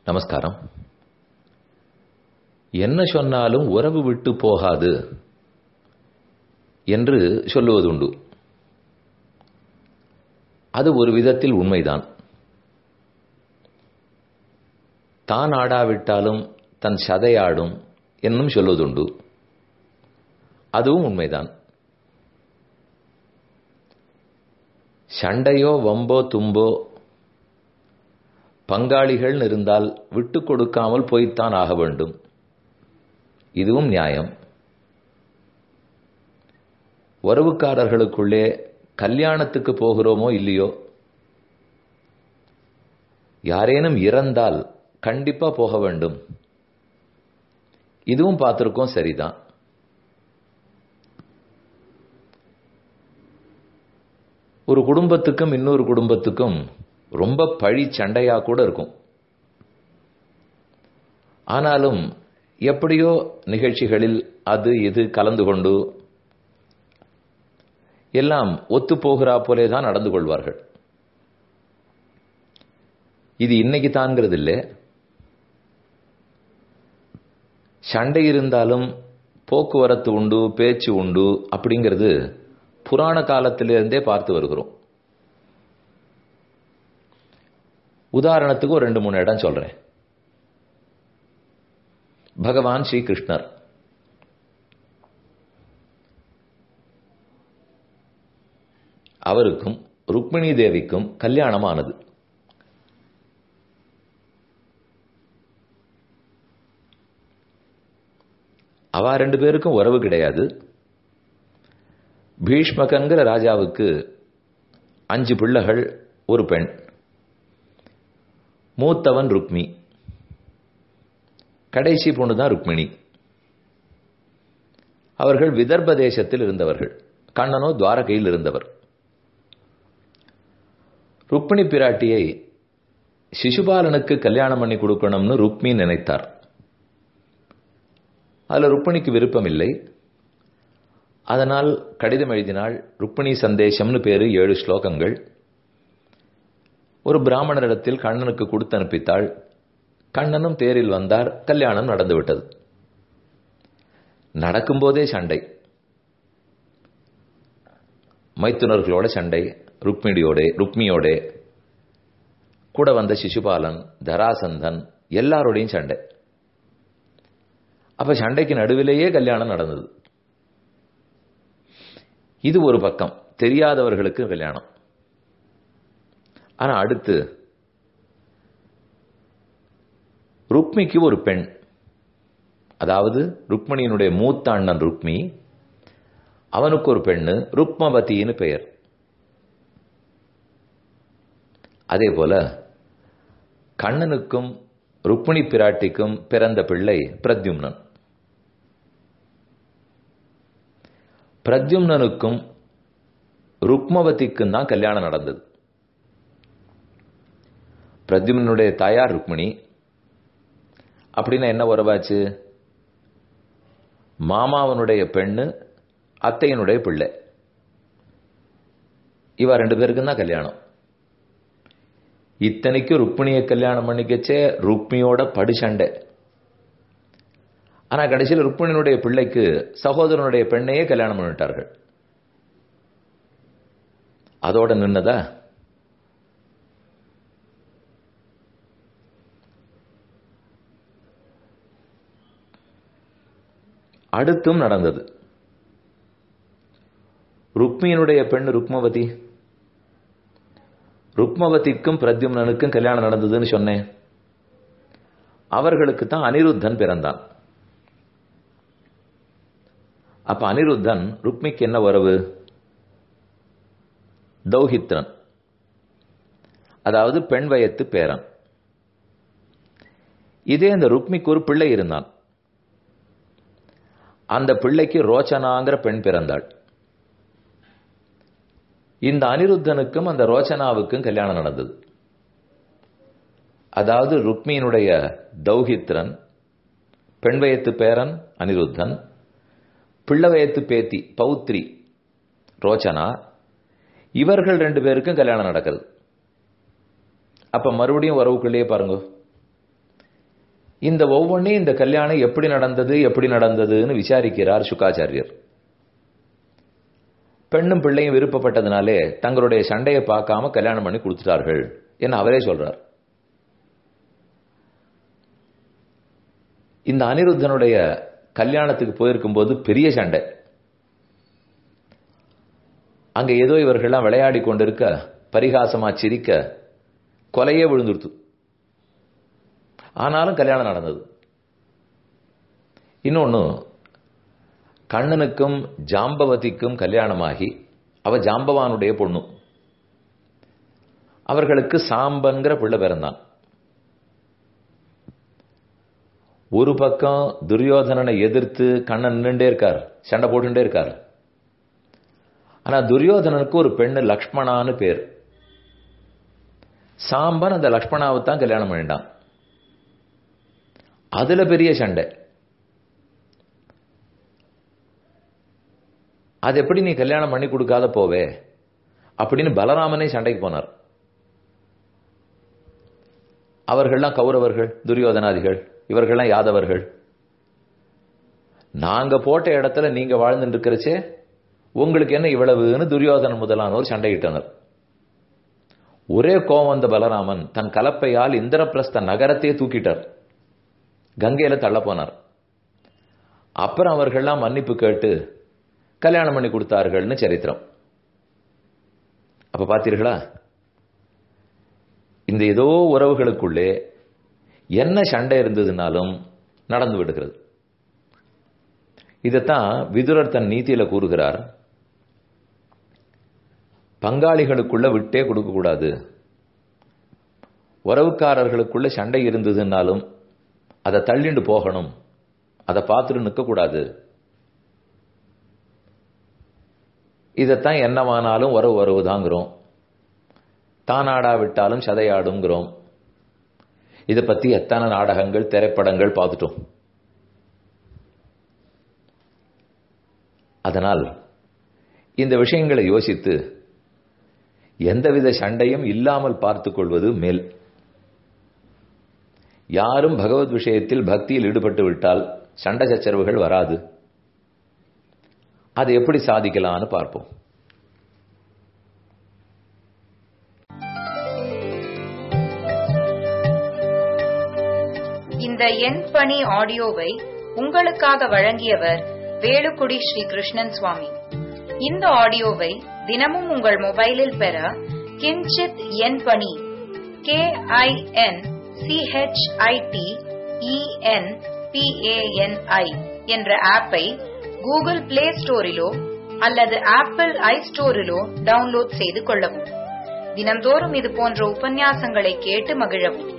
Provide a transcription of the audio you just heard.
நமஸ்காரம் என்ன சொன்னாலும் உறவு விட்டு போகாது என்று சொல்லுவதுண்டு அது ஒரு விதத்தில் உண்மைதான் தான் ஆடாவிட்டாலும் தன் சதையாடும் என்னும் சொல்வதுண்டு அதுவும் உண்மைதான் சண்டையோ வம்போ தும்போ பங்காளிகள் இருந்தால் விட்டு கொடுக்காமல் போய்த்தான் ஆக வேண்டும் இதுவும் நியாயம் உறவுக்காரர்களுக்குள்ளே கல்யாணத்துக்கு போகிறோமோ இல்லையோ யாரேனும் இறந்தால் கண்டிப்பா போக வேண்டும் இதுவும் பார்த்திருக்கோம் சரிதான் ஒரு குடும்பத்துக்கும் இன்னொரு குடும்பத்துக்கும் ரொம்ப பழி சண்டையா கூட இருக்கும் ஆனாலும் எப்படியோ நிகழ்ச்சிகளில் அது இது கலந்து கொண்டு எல்லாம் ஒத்து போகிறா போலே தான் நடந்து கொள்வார்கள் இது இன்னைக்கு தான்ங்கிறது இல்லை சண்டை இருந்தாலும் போக்குவரத்து உண்டு பேச்சு உண்டு அப்படிங்கிறது புராண காலத்திலிருந்தே பார்த்து வருகிறோம் உதாரணத்துக்கு ஒரு ரெண்டு மூணு இடம் சொல்றேன் பகவான் ஸ்ரீகிருஷ்ணர் அவருக்கும் ருக்மிணி தேவிக்கும் கல்யாணம் ஆனது அவ ரெண்டு பேருக்கும் உறவு கிடையாது பீஷ்மகங்கிற ராஜாவுக்கு அஞ்சு பிள்ளைகள் ஒரு பெண் மூத்தவன் ருக்மி கடைசி பொண்ணு தான் ருக்மிணி அவர்கள் விதர்ப தேசத்தில் இருந்தவர்கள் கண்ணனோ துவாரகையில் இருந்தவர் ருக்மிணி பிராட்டியை சிசுபாலனுக்கு கல்யாணம் பண்ணி கொடுக்கணும்னு ருக்மி நினைத்தார் அதில் ருக்மிணிக்கு விருப்பம் இல்லை அதனால் கடிதம் எழுதினாள் ருக்மிணி சந்தேசம்னு பேரு ஏழு ஸ்லோகங்கள் ஒரு பிராமணரிடத்தில் கண்ணனுக்கு கொடுத்து அனுப்பித்தாள் கண்ணனும் தேரில் வந்தார் கல்யாணம் நடந்துவிட்டது நடக்கும்போதே சண்டை மைத்துனர்களோட சண்டை ருக்மிணியோட ருக்மியோட கூட வந்த சிசுபாலன் தராசந்தன் எல்லாரோடையும் சண்டை அப்ப சண்டைக்கு நடுவிலேயே கல்யாணம் நடந்தது இது ஒரு பக்கம் தெரியாதவர்களுக்கு கல்யாணம் ஆனா அடுத்து ருக்மிக்கு ஒரு பெண் அதாவது ருக்மணியினுடைய மூத்த அண்ணன் ருக்மி அவனுக்கு ஒரு பெண்ணு ருக்மவதின்னு பெயர் அதே போல கண்ணனுக்கும் ருக்மிணி பிராட்டிக்கும் பிறந்த பிள்ளை பிரத்யும்னன் பிரத்யும்னனுக்கும் ருக்மவதிக்கும் தான் கல்யாணம் நடந்தது பிரத்யும்னுடைய தாயார் ருக்மிணி அப்படின்னா என்ன உறவாச்சு மாமாவனுடைய பெண்ணு அத்தையனுடைய பிள்ளை இவ ரெண்டு பேருக்கும் தான் கல்யாணம் இத்தனைக்கும் ருக்மிணியை கல்யாணம் பண்ணிக்கச்சே ருக்மியோட படுசண்டை ஆனா கடைசியில் ருக்மிணியினுடைய பிள்ளைக்கு சகோதரனுடைய பெண்ணையே கல்யாணம் பண்ணிட்டார்கள் அதோட நின்னதா அடுத்தும் நடந்தது ருக்மியினுடைய பெண் ருக்மவதி ருக்மவதிக்கும் பிரத்யும்னனுக்கும் கல்யாணம் நடந்ததுன்னு சொன்னேன் அவர்களுக்கு தான் அனிருத்தன் பிறந்தான் அப்ப அனிருத்தன் ருக்மிக்கு என்ன உறவு தௌஹித்ரன் அதாவது பெண் வயத்து பேரன் இதே அந்த ருக்மிக்கு ஒரு பிள்ளை இருந்தான் அந்த பிள்ளைக்கு ரோச்சனாங்கிற பெண் பிறந்தாள் இந்த அனிருத்தனுக்கும் அந்த ரோச்சனாவுக்கும் கல்யாணம் நடந்தது அதாவது ருக்மியினுடைய தௌஹித்ரன் பெண் வயத்து பேரன் அனிருத்தன் பிள்ளை வயத்து பேத்தி பௌத்ரி ரோச்சனா இவர்கள் ரெண்டு பேருக்கும் கல்யாணம் நடக்குது அப்ப மறுபடியும் உறவுக்குள்ளேயே பாருங்க இந்த ஒவ்வொன்றையும் இந்த கல்யாணம் எப்படி நடந்தது எப்படி நடந்ததுன்னு விசாரிக்கிறார் சுக்காச்சாரியர் பெண்ணும் பிள்ளையும் விருப்பப்பட்டதுனாலே தங்களுடைய சண்டையை பார்க்காம கல்யாணம் பண்ணி கொடுத்துட்டார்கள் என்று அவரே சொல்றார் இந்த அனிருத்தனுடைய கல்யாணத்துக்கு போயிருக்கும் போது பெரிய சண்டை அங்க ஏதோ இவர்கள்லாம் விளையாடி கொண்டிருக்க பரிகாசமா சிரிக்க கொலையே விழுந்துருத்து ஆனாலும் கல்யாணம் நடந்தது இன்னொன்னு கண்ணனுக்கும் ஜாம்பவதிக்கும் கல்யாணமாகி அவ ஜாம்பவானுடைய பொண்ணு அவர்களுக்கு சாம்பன்கிற பிள்ளை பிறந்தான் ஒரு பக்கம் துரியோதனனை எதிர்த்து கண்ணன் நின்றுட்டே இருக்கார் சண்டை போட்டுட்டே இருக்கார் ஆனா துரியோதனனுக்கு ஒரு பெண்ணு லக்ஷ்மணான்னு பேர் சாம்பன் அந்த லக்ஷ்மணாவை தான் கல்யாணம் பண்ணிட்டான் அதுல பெரிய சண்டை அது எப்படி நீ கல்யாணம் பண்ணி கொடுக்காத போவே அப்படின்னு பலராமனே சண்டைக்கு போனார் அவர்கள்லாம் கௌரவர்கள் துரியோதனாதிகள் இவர்கள்லாம் யாதவர்கள் நாங்க போட்ட இடத்துல நீங்க வாழ்ந்துட்டு இருக்கிறச்சே உங்களுக்கு என்ன இவ்வளவுன்னு துரியோதனன் முதலானோர் சண்டையிட்டனர் ஒரே கோவம் வந்த பலராமன் தன் கலப்பையால் இந்திரபிரஸ்த நகரத்தையே தூக்கிட்டார் கங்கையில தள்ள போனார் அப்புறம் அவர்கள்லாம் மன்னிப்பு கேட்டு கல்யாணம் பண்ணி கொடுத்தார்கள்னு சரித்திரம் அப்ப பாத்தீர்களா இந்த ஏதோ உறவுகளுக்குள்ளே என்ன சண்டை இருந்ததுனாலும் நடந்து விடுகிறது இதைத்தான் விதுரர் தன் நீதியில கூறுகிறார் பங்காளிகளுக்குள்ள விட்டே கொடுக்க கூடாது உறவுக்காரர்களுக்குள்ள சண்டை இருந்ததுனாலும் அதை தள்ளிண்டு போகணும் அதை பார்த்துட்டு நிற்கக்கூடாது இதைத்தான் என்னவானாலும் உறவு உறவுதாங்கிறோம் தானாடா விட்டாலும் சதையாடுங்கிறோம் இதை பத்தி எத்தனை நாடகங்கள் திரைப்படங்கள் பார்த்துட்டோம் அதனால் இந்த விஷயங்களை யோசித்து எந்தவித சண்டையும் இல்லாமல் பார்த்துக் கொள்வது மேல் யாரும் பகவத் விஷயத்தில் பக்தியில் ஈடுபட்டு விட்டால் சண்டை சச்சரவுகள் வராது அதை எப்படி சாதிக்கலாம்னு பார்ப்போம் இந்த எண் பணி ஆடியோவை உங்களுக்காக வழங்கியவர் வேலுக்குடி ஸ்ரீ கிருஷ்ணன் சுவாமி இந்த ஆடியோவை தினமும் உங்கள் மொபைலில் பெற கிஞ்சித் எண் பணி கே ஐ என் சிஹெச்ஐடி இஎன் பிஏஎன்ஐ என்ற ஆப்பை கூகுள் பிளே ஸ்டோரிலோ அல்லது ஆப்பிள் ஐ ஸ்டோரிலோ டவுன்லோட் செய்து கொள்ளவும் தினம்தோறும் இது போன்ற உபன்யாசங்களை கேட்டு மகிழவும்